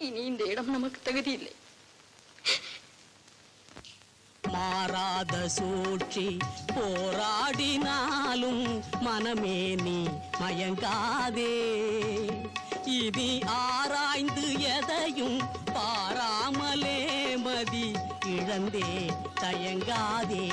இனி இந்த இடம் நமக்கு தகுதி இல்லை மாறாத சூழ்ச்சி போராடினாலும் மனமே நீ மயங்காதே இனி ஆராய்ந்து எதையும் பாராமலே மதி இழந்தே தயங்காதே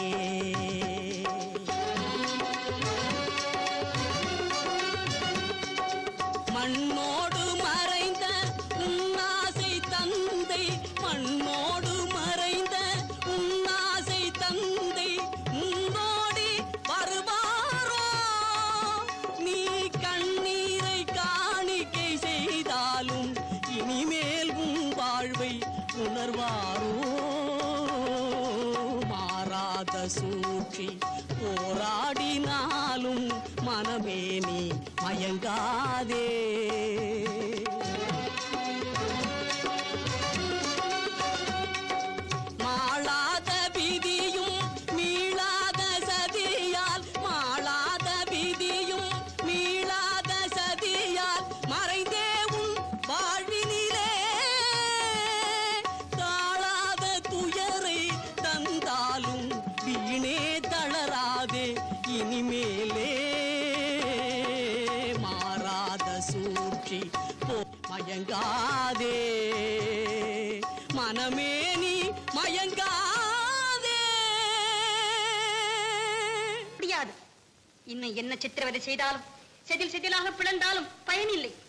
மண்ணோடு மறைந்த உன்னாசை தந்தை மண்ணோடு மறைந்த உன்னாசை தந்தை முன்னோடி வருவாரோ நீ கண்ணீரை காணிக்கை செய்தாலும் இனிமேல் உன் வாழ்வை உணர்வாரோ மாறாத சூழ்ச்சி போராடினாலும் மனமே நீ மயங்காதே மாளாத விதியும் மீளாத சதியால் மாளாத விதியும் மீளாத சதியால் மறைந்தே உன் வாழ்வினிலே தாழாத துயரை தந்தாலும் வீணே தளராதே இனிமேலே மாறாத சூழ்ச்சி போ மயங்காதே மனமே நீ மயங்காதே முடியாது இன்னும் என்ன சித்திரவதை செய்தாலும் செதில் செதிலாக பிளந்தாலும் பயனில்லை